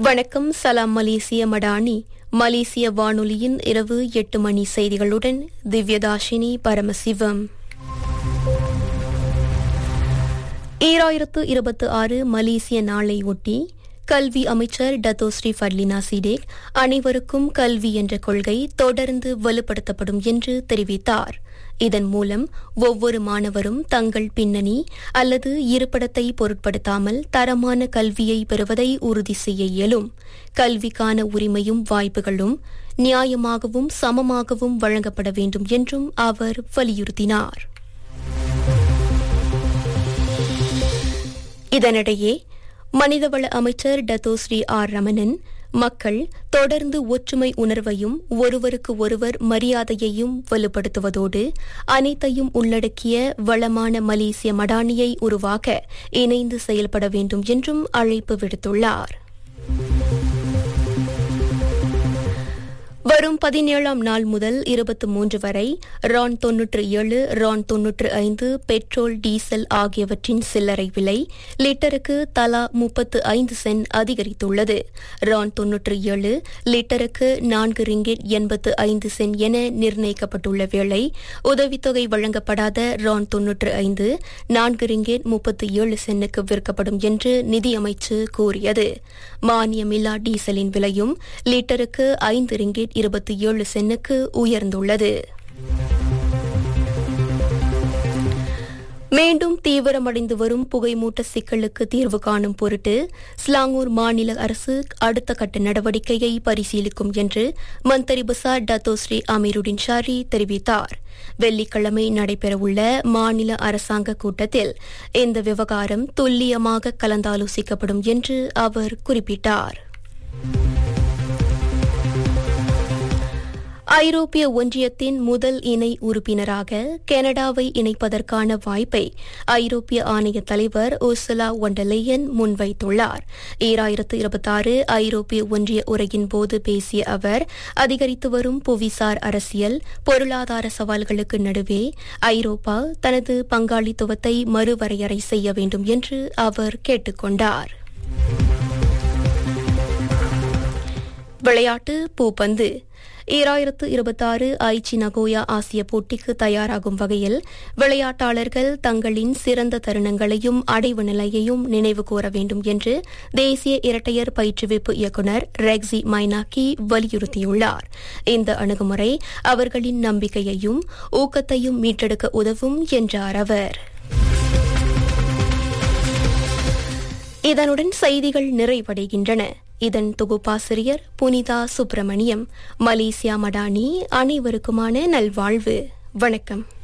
வணக்கம் சலாம் மலேசிய மடானி மலேசிய வானொலியின் இரவு எட்டு மணி செய்திகளுடன் திவ்யதாஷினி பரமசிவம் ஈராயிரத்து இருபத்தி ஆறு மலேசிய நாளை ஒட்டி கல்வி அமைச்சர் டத்தோஸ்ரீ ஃபர்லினா சிடேக் அனைவருக்கும் கல்வி என்ற கொள்கை தொடர்ந்து வலுப்படுத்தப்படும் என்று தெரிவித்தார் இதன் மூலம் ஒவ்வொரு மாணவரும் தங்கள் பின்னணி அல்லது இருப்பிடத்தை பொருட்படுத்தாமல் தரமான கல்வியை பெறுவதை உறுதி செய்ய இயலும் கல்விக்கான உரிமையும் வாய்ப்புகளும் நியாயமாகவும் சமமாகவும் வழங்கப்பட வேண்டும் என்றும் அவர் வலியுறுத்தினார் இதனிடையே மனிதவள அமைச்சர் டத்தோஸ்ரீ ஆர் ரமணன் மக்கள் தொடர்ந்து ஒற்றுமை உணர்வையும் ஒருவருக்கு ஒருவர் மரியாதையையும் வலுப்படுத்துவதோடு அனைத்தையும் உள்ளடக்கிய வளமான மலேசிய மடானியை உருவாக்க இணைந்து செயல்பட வேண்டும் என்றும் அழைப்பு விடுத்துள்ளார் வரும் பதினேழாம் நாள் முதல் இருபத்தி மூன்று வரை ரான் தொன்னூற்று ஏழு ரான் தொன்னூற்று ஐந்து பெட்ரோல் டீசல் ஆகியவற்றின் சில்லறை விலை லிட்டருக்கு தலா முப்பத்து ஐந்து சென்ட் அதிகரித்துள்ளது ரான் தொன்னூற்று ஏழு லிட்டருக்கு நான்கு ரிங்கிட் எண்பத்து ஐந்து சென்ட் என நிர்ணயிக்கப்பட்டுள்ள வேளை உதவித்தொகை வழங்கப்படாத ரான் தொன்னூற்று ஐந்து நான்கு ரிங்கிட் முப்பத்து ஏழு சென்னுக்கு விற்கப்படும் என்று நிதியமைச்சு கூறியது மானியமில்லா டீசலின் விலையும் லிட்டருக்கு ஐந்து ரிங்கிட் இருபத்தி ஏழு சென்னுக்கு உயர்ந்துள்ளது மீண்டும் தீவிரமடைந்து வரும் புகைமூட்ட சிக்கலுக்கு தீர்வு காணும் பொருட்டு ஸ்லாங்கூர் மாநில அரசு அடுத்த கட்ட நடவடிக்கையை பரிசீலிக்கும் என்று மந்திரி பசார் டத்தோஸ்ரீ அமீருடின் ஷாரி தெரிவித்தார் வெள்ளிக்கிழமை நடைபெறவுள்ள மாநில அரசாங்க கூட்டத்தில் இந்த விவகாரம் துல்லியமாக கலந்தாலோசிக்கப்படும் என்று அவர் குறிப்பிட்டார் ஐரோப்பிய ஒன்றியத்தின் முதல் இணை உறுப்பினராக கனடாவை இணைப்பதற்கான வாய்ப்பை ஐரோப்பிய ஆணைய தலைவர் உர்சுலா ஒண்டலேயன் முன்வைத்துள்ளார் ஈராயிரத்து இருபத்தாறு ஐரோப்பிய ஒன்றிய உரையின் போது பேசிய அவர் அதிகரித்து வரும் புவிசார் அரசியல் பொருளாதார சவால்களுக்கு நடுவே ஐரோப்பா தனது பங்காளித்துவத்தை மறுவரையறை செய்ய வேண்டும் என்று அவர் கேட்டுக் கொண்டார் விளையாட்டு பூப்பந்து ஈராயிரத்து இருபத்தாறு ஐச்சி நகோயா ஆசிய போட்டிக்கு தயாராகும் வகையில் விளையாட்டாளர்கள் தங்களின் சிறந்த தருணங்களையும் அடைவு நிலையையும் நினைவு கூற வேண்டும் என்று தேசிய இரட்டையர் பயிற்றுவிப்பு இயக்குநர் ரெக்ஸி மைனாக்கி வலியுறுத்தியுள்ளார் இந்த அணுகுமுறை அவர்களின் நம்பிக்கையையும் ஊக்கத்தையும் மீட்டெடுக்க உதவும் என்றார் அவர் இதனுடன் செய்திகள் நிறைவடைகின்றன இதன் தொகுப்பாசிரியர் புனிதா சுப்பிரமணியம் மலேசியா மடானி அனைவருக்குமான நல்வாழ்வு வணக்கம்